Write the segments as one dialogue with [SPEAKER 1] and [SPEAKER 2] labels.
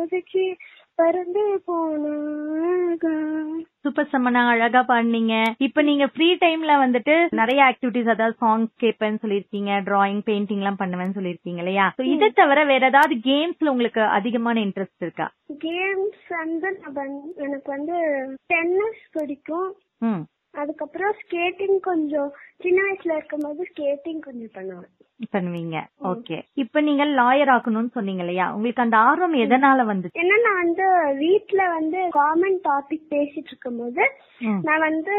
[SPEAKER 1] ஒதுக்கி பறந்து போனாக
[SPEAKER 2] சூப்பர் சம்மனா அழகா பாடுனீங்க இப்ப நீங்க ஃப்ரீ டைம்ல வந்துட்டு நிறைய ஆக்டிவிட்டிஸ் அதாவது சாங்ஸ் கேட்பேன்னு சொல்லிருக்கீங்க டிராயிங் பெயிண்டிங் எல்லாம் பண்ணுவேன்னு சொல்லிருக்கீங்க இல்லையா So இதை தவிர வேற ஏதாவது கேம்ஸ்ல உங்களுக்கு அதிகமான இன்ட்ரெஸ்ட் இருக்கா
[SPEAKER 1] கேம்ஸ் வந்து நான் வந்து- எனக்கு வந்து டென்னிஸ் பிடிக்கும்
[SPEAKER 2] ம்
[SPEAKER 1] அதுக்கப்புறம் ஸ்கேட்டிங் கொஞ்சம் சின்ன வயசுல இருக்கும்போது ஸ்கேட்டிங் கொஞ்சம் பண்ணுவேன்
[SPEAKER 2] பண்ணுவீங்க ஓகே இப்ப நீங்க லாயர் ஆக்கணும்னு சொன்னீங்க இல்லையா உங்களுக்கு அந்த ஆர்வம் எதனால வந்துச்சு
[SPEAKER 1] ஏன்னா நான் வந்து வீட்ல வந்து காமன் டாபிக் பேசிட்டு இருக்கும்போது
[SPEAKER 2] ம்.
[SPEAKER 1] நான் வந்து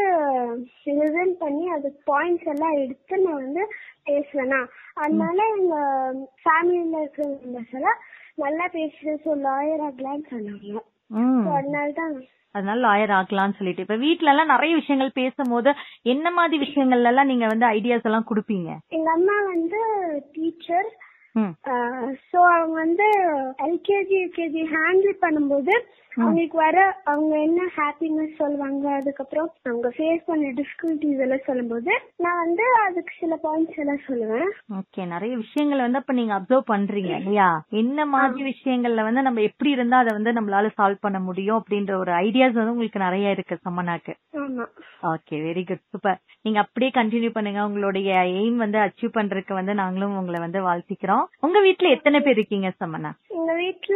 [SPEAKER 1] ரிசன் பண்ணி அது பாயிண்ட்ஸ் எல்லாம் எடுத்து நான் வந்து பேசுவேனா அதனால எங்க ஃபேமிலில இருக்கிற மெம்பர்ஸ் எல்லாம் நல்லா பேசுறேன் ஸோ லாயர் ஆகலான்னு சொன்னாங்க
[SPEAKER 2] ம்.
[SPEAKER 1] So அதனால தான்
[SPEAKER 2] அதனால லாயர் ஆக்கலாம்னு சொல்லிட்டு இப்ப வீட்ல எல்லாம் நிறைய விஷயங்கள் பேசும்போது என்ன மாதிரி விஷயங்கள்ல எல்லாம் நீங்க வந்து ஐடியாஸ் எல்லாம் கொடுப்பீங்க
[SPEAKER 1] எங்க அம்மா வந்து டீச்சர்
[SPEAKER 2] ம்.
[SPEAKER 1] சோ அவங்க வந்து எல்கேஜி யூகேஜி ஹேண்டில் பண்ணும்போது அவங்களுக்கு வர அவங்க என்ன ஹாப்பினஸ் சொல்லுவாங்க அதுக்கப்புறம் அவங்க ஃபேஸ் பண்ண டிஃபிகல்டிஸ் எல்லாம் சொல்லும்போது நான் வந்து அதுக்கு சில பாயிண்ட்ஸ் எல்லாம் சொல்லுவேன்
[SPEAKER 2] ஓகே நிறைய விஷயங்களை வந்து அப்ப நீங்க அப்சர்வ் பண்றீங்க இல்லையா என்ன மாதிரி விஷயங்கள்ல வந்து நம்ம எப்படி இருந்தா அதை வந்து நம்மளால சால்வ் பண்ண முடியும் அப்படின்ற ஒரு ஐடியாஸ் வந்து உங்களுக்கு நிறைய இருக்கு சம்மனாக்கு
[SPEAKER 1] ஆமா
[SPEAKER 2] ஓகே வெரி குட் சூப்பர் நீங்க அப்படியே கண்டினியூ பண்ணுங்க உங்களுடைய எய்ம் வந்து அச்சீவ் பண்றதுக்கு வந்து நாங்களும் உங்களை வந்து வாழ்த்திக்கிறோம் உங்க வீட்ல எத்தனை பேர் இருக்கீங்க சம்மனா
[SPEAKER 1] எங்க வீட்ல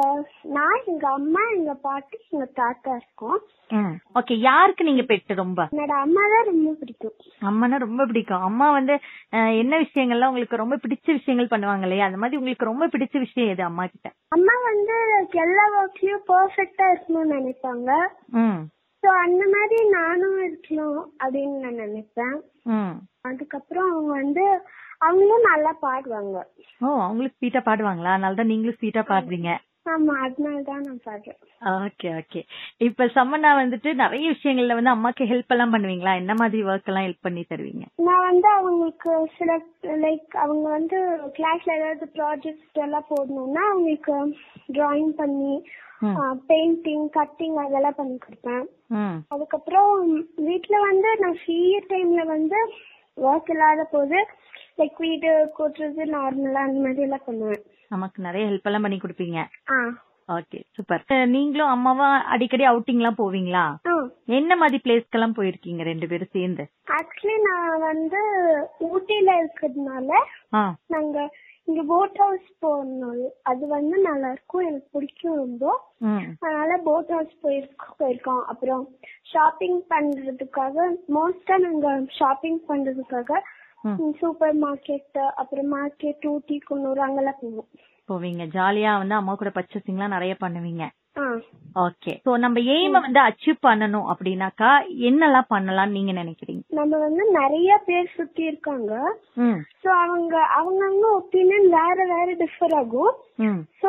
[SPEAKER 1] நான் எங்க அம்மா எங்க பாட்டி எங்க தாத்தா இருக்கோம்
[SPEAKER 2] ஓகே யாருக்கு நீங்க பெட்டு ரொம்ப
[SPEAKER 1] என்னோட அம்மா தான் ரொம்ப பிடிக்கும்
[SPEAKER 2] அம்மானா ரொம்ப பிடிக்கும் அம்மா வந்து அஹ், என்ன விஷயங்கள்லாம் உங்களுக்கு ரொம்ப பிடிச்ச விஷயங்கள் பண்ணுவாங்க இல்லையா அந்த மாதிரி உங்களுக்கு ரொம்ப பிடிச்ச விஷயம் எது அம்மா கிட்ட
[SPEAKER 1] அம்மா வந்து எல்லா ஒர்க்லயும் பெர்ஃபெக்ட்டா இருக்கணும்னு நினைப்பாங்க
[SPEAKER 2] ம்
[SPEAKER 1] சோ அந்த மாதிரி நானும் இருக்கணும் அப்படின்னு நான் நினைப்பேன்
[SPEAKER 2] ம்
[SPEAKER 1] அதுக்கப்புறம் அவங்க வந்து அவங்களும் நல்லா பாடுவாங்க
[SPEAKER 2] ஓ அவங்களுக்கு ஸ்வீட்டா பாடுவாங்களா அதனால தான் நீங்களும் ஸ்வீட்டா பாடுறீங்க
[SPEAKER 1] ஆமா அதனால தான் நான் பாடுறேன்
[SPEAKER 2] ஓகே ஓகே இப்ப சம்மனா வந்துட்டு நிறைய விஷயங்கள்ல வந்து அம்மாக்கு ஹெல்ப் எல்லாம் பண்ணுவீங்களா என்ன மாதிரி ஒர்க் எல்லாம் ஹெல்ப் பண்ணி தருவீங்க
[SPEAKER 1] நான் வந்து அவங்களுக்கு சில லைக் அவங்க வந்து கிளாஸ்ல ஏதாவது ப்ராஜெக்ட் எல்லாம் போடணும்னா அவங்களுக்கு டிராயிங் பண்ணி
[SPEAKER 2] ம்.
[SPEAKER 1] பெயிண்டிங் கட்டிங் அதெல்லாம் பண்ணி கொடுப்பேன்
[SPEAKER 2] ம்
[SPEAKER 1] அதுக்கப்புறம் வீட்ல வந்து நான் ஃப்ரீ டைம்ல வந்து ஒர்க் இல்லாத போது லைக் வீடு கூட்டுறது நார்மலா அந்த மாதிரி எல்லாம் பண்ணுவேன்
[SPEAKER 2] நமக்கு நிறைய ஹெல்ப் எல்லாம் பண்ணி கொடுப்பீங்க
[SPEAKER 1] ஆ
[SPEAKER 2] ஓகே சூப்பர் நீங்களும் அம்மாவும் அடிக்கடி அவுட்டிங் எல்லாம் போவீங்களா
[SPEAKER 1] ஆ
[SPEAKER 2] என்ன மாதிரி பிளேஸ்க்கெல்லாம் போயிருக்கீங்க ரெண்டு பேரும் சேர்ந்து
[SPEAKER 1] ஆக்சுவலி நான் வந்து ஊட்டியில இருக்கிறதுனால
[SPEAKER 2] ஆ
[SPEAKER 1] நாங்க இங்க போட் ஹவுஸ் போனோம் அது வந்து நல்லா இருக்கும் எனக்கு பிடிக்கும் ரொம்ப
[SPEAKER 2] ம்
[SPEAKER 1] அதனால போட் ஹவுஸ் போயிருக்கோம் போயிருக்கோம் அப்புறம் ஷாப்பிங் பண்றதுக்காக மோஸ்டா நாங்க ஷாப்பிங் பண்றதுக்காக
[SPEAKER 2] ம்.
[SPEAKER 1] சூப்பர் மார்க்கெட் அப்புறம் மார்க்கெட் ஊட்டி குன்னூர் அங்கெல்லாம் போவோம்
[SPEAKER 2] போவீங்க ஜாலியா வந்து அம்மா கூட பர்ச்சேசிங்லாம் நிறைய பண்ணுவீங்க
[SPEAKER 1] ஆ
[SPEAKER 2] ஓகே சோ நம்ம எய்ம வந்து அச்சீவ் பண்ணணும் அப்படின்னாக்கா என்னெல்லாம் பண்ணலாம்னு நீங்க நினைக்கிறீங்க
[SPEAKER 1] நம்ம வந்து நிறைய பேர் சுத்தி இருக்காங்க
[SPEAKER 2] ம்
[SPEAKER 1] சோ அவங்க அவங்கவங்க ஒப்பீனியன் வேற வேற டிஃபர் ஆகும்
[SPEAKER 2] ம்
[SPEAKER 1] சோ